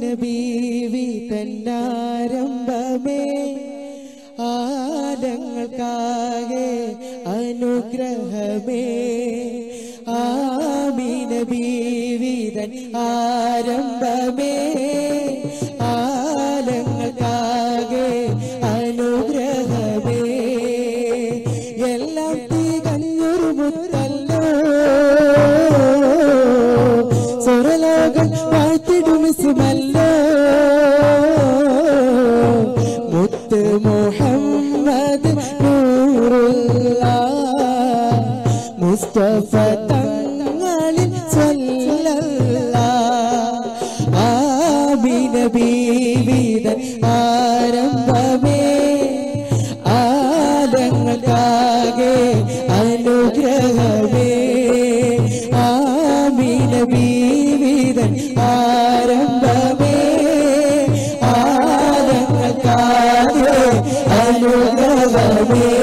ആമീന ബീവി തന്നാരംഭമേ ആലങ്ങൾക്കാകെ അനുഗ്രഹമേ ആമീന ബീവി തൻ ആരംഭമേ ആലങ്ങൾക്കാകെ അനുഗ്രഹമേ എല്ലാം തികഞ്ഞൊരു മുത്തല്ലോ സ്വരലോകം വാഴ്ത്തിടുമിസുമല്ലോ മുത്ത് മുഹമ്മദ് നൂറുള്ള മുസ്തഫ തങ്ങളിൽ സ്വല്ലല്ല ആമിന ബീവിതൻ ആരംഭമേ ആലങ്ങൾക്കാകെ അനുഗ്രഹമേ ആമിന ബീവിതൻ ആരംഭമേ ആലങ്ങൾക്കാകെ അനുഗ്രഹമേ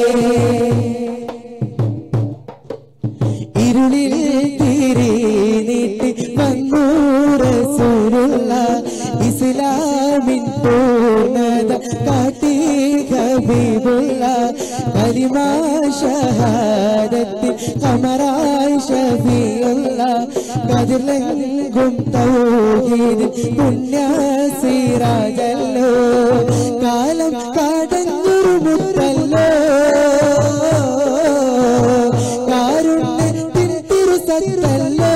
ഇരുളിൽ തിരി നീട്ടി വന്നു റസൂലുള്ള ഇസ്ലാമിൻ പൂർണ്ണത കാട്ടി ഹബീബുള്ള കലിമാ ഷഹാദത്തിൽ കമറായി ഷഫിയുള്ള കതിർലെങ്കും തൗഹീദിൽ പുണ്യസിറാജല്ലോ കാലം കാടഞ്ഞൊരു മുത്തല്ലോ കാരുണ്യത്തിൻ തിരുസത്തല്ലോ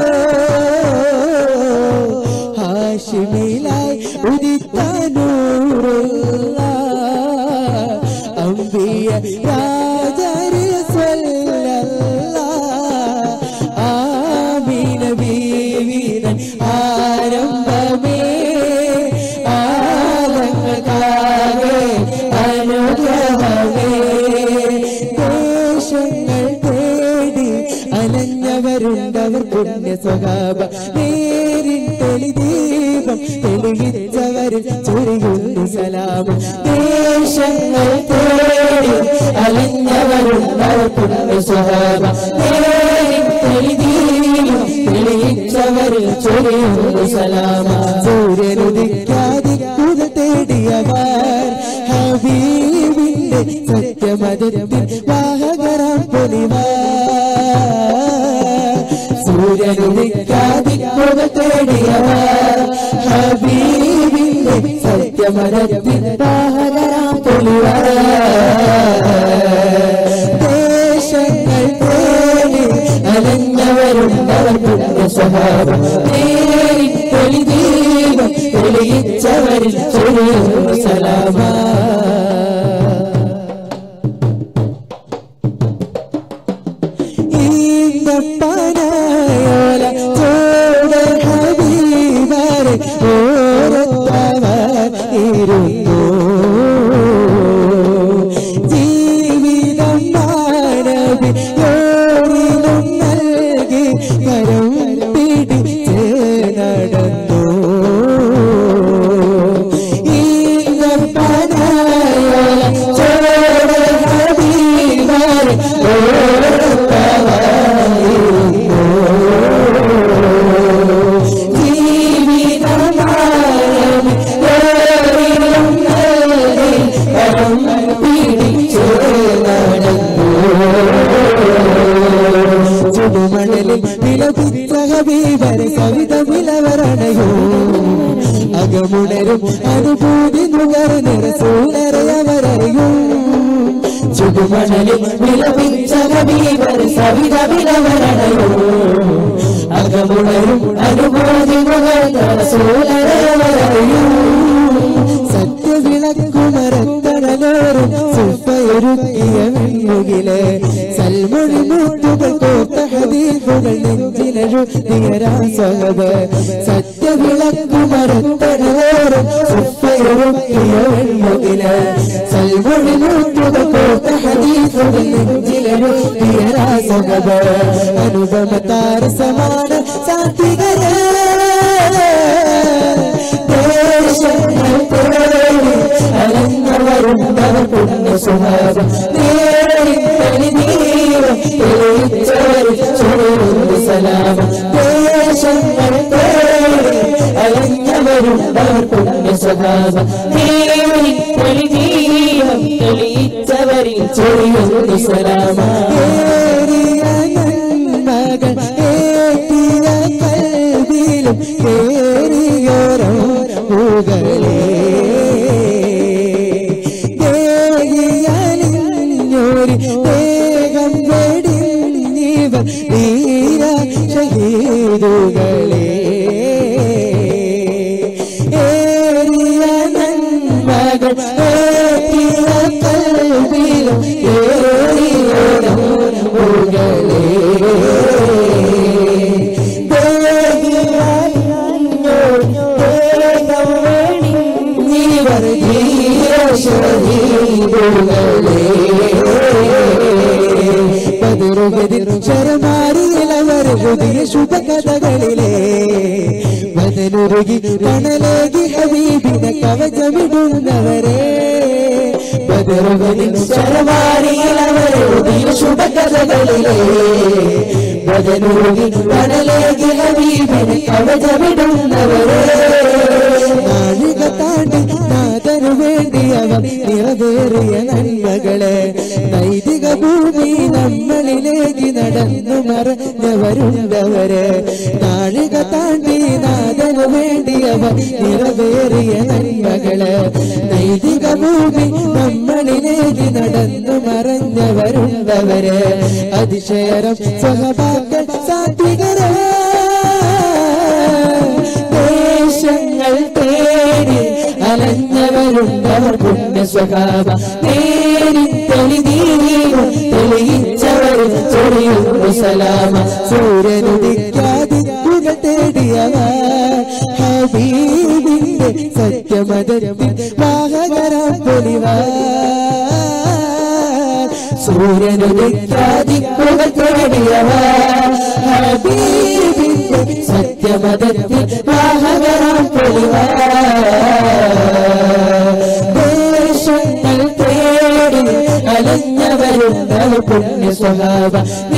ഹാഷിമിലായി ഉദിത്താനൂറുള്ള അമ്പിയ രാജാരിയ സ്വല്ലല്ല ആമീന ബീവിതൻ ആരംഭമേ ആലങ്ങൾക്കാകെ അനുഗ്രഹമേ ദേശങ്ങൾ തേടി അലഞ്ഞവരുണ്ടവർ പുണ്യ സ്വഭാവ നേരിൻ തെളിദീപം തെളിയിച്ചവരിൽ ചൊരിയുന്നു സലാമം ദേശങ്ങൾ തേടി അലഞ്ഞവരുണ്ടവർ പുണ്യ സ്വഭാവ നേരിൻ തെളിദീപം തെളിയിച്ചവരിൽ ചൊരിയുന്നു സലാമ സൂര്യനുദിക്കാതിക്കുക തേടിയവർ ഹബീബിന്റെ സത്യമതത്തിൽ വാഹകരാം പൊലിവാ സൂര്യനുദിക്കാതിക്കുക തേടിയവർ ഹബീബിന്റെ സത്യമതത്തിൽ വാഹകരാം പൊലിവാ ദേശങ്ങൾ തേടി അലഞ്ഞവരുണ്ടവർ പുണ്യ സ്വഭാവം നേരിൽ തെളിദീപം തെളിയിച്ചവരിൽ ചൊരിയുന്നു സലാമ ഈന്തപ്പനയോല ചോട് ഹബീബരെ ഓരത്തവർ ഇരുന്നു ജീവിതം മാനവി യോരിലും നൽകി കരം പിടിച്ച് നടന്നു ഈന്തപ്പനയോല ചോട് ഹബീബരെ ഓരത്തവർ ചുടുമണലിൽ വിലപിച്ച ഹബീബരെ കവിത വിലവരണയോ അകമുണരും അനുഭൂതി നുകർന്നിറസൂലരയവരയോ ചുടുമണലിൽ വിലപിച്ച ഹബീബരെ കവിത വിലവരണയോ അകമുണരും അനുഭൂതി നുകർന്നിറസൂലരയവരയോ സത്യവിളക്കുമരത്തണലോറും സുഫയൊരുക്കിയ വെണ്ണുകിലെ സൽമൊഴി മൂത്തുകൾ കോർത്ത ഹദീഫുകൾ നെഞ്ചിലെഴുതിയ രാസഹബ് സത്യവിളക്കുമരത്തണലോറും സുഫയൊരുക്കിയ വെണ്ണുകിലെ സൽമൊഴി മൂത്തുകൾ കോർത്ത ഹദീഫുകൾ നെഞ്ചിലെഴുതിയ രാസഹബ് അനുപമ താര സമാന സാത്വികരേ ദേശങ്ങൾ തേടി അലഞ്ഞവരുണ്ടവർ പുണ്യ സുഹാരം നേടി തെളിനീരം തെളിയിച്ചവർ ചൊല്ലുന്നു സലാമം ദേശങ്ങൾ തേടി അലഞ്ഞവർ അലഞ്ഞവരുണ്ടവർ പുണ്യ സ്വഭാവ നേരിൽ തെളിനീളം തെളിയിച്ചവരിൽ ചൊരിയുന്നു സലാമ ഏറിയ നന്മകൾ ഏറ്റിയ കൽവിലും കേറിയോരോ മുകളേ ദേഹിയലിഞ്ഞൊരു ദേഹം വെടിഞ്ഞിവർ വീര ഷഹീദുകളേ ഏറിയ നന്മകൾ ഏറ്റിയ കൽവിലും ഏറിയോരോ മുകളേ ശരമാരിയിലവർ പുതിയ ശുഭകഥകളിലെ ബദലുരുകി കണലേകി ഹബീബിനെ കവചമിടുന്നവരെ ബദറുകളിൽ ശരമാരിയിലവരെ പുതിയ ശുഭകഥകളിലെ ബദലൂരി കടലേകി ഹബീബിന് കവചമിടുന്നവരെ നാഴിക താണ്ടി നാഥനു വേണ്ടിയവർ നിറവേറിയ നന്മകളെ നൈതിക ഭൂമി നമ്മളിലേക്ക് നടന്നു മറഞ്ഞവരുണ്ടവര് നാഴിക താണ്ടി നാഥനു വേണ്ടിയവർ നിറവേറിയ നന്മകളെ നൈതിക ഭൂമി നമ്മളിലേക്ക് നടന്നു മറഞ്ഞവരുണ്ടവര് അതിശയരം സ്വഹപാക്കൾ സാത്വികരേ ദേശങ്ങൾ തേടി അലഞ്ഞവരുണ്ടവർ പുണ്യ സ്വഭാവ നേരി തെളിനീരും തെളിയിച്ചവർ ചൊരിയുന്നു സലാമ സൂര്യനുദിക്കാതിക്കുകൾ തേടിയവർ ഹബീബിന്റെ സത്യമതരത്തിൽ വാഹകരാം പൊലിവാർ സൂര്യനുദിക്കാതിക്കുകൾ തേടിയവർ ഹബീബിന്റെ സത്യമതത്തിൽ വാഹകരാം ദേശങ്ങൾ തേടി അലഞ്ഞവരുണ്ടവർ പുണ്യ സ്വഭാവ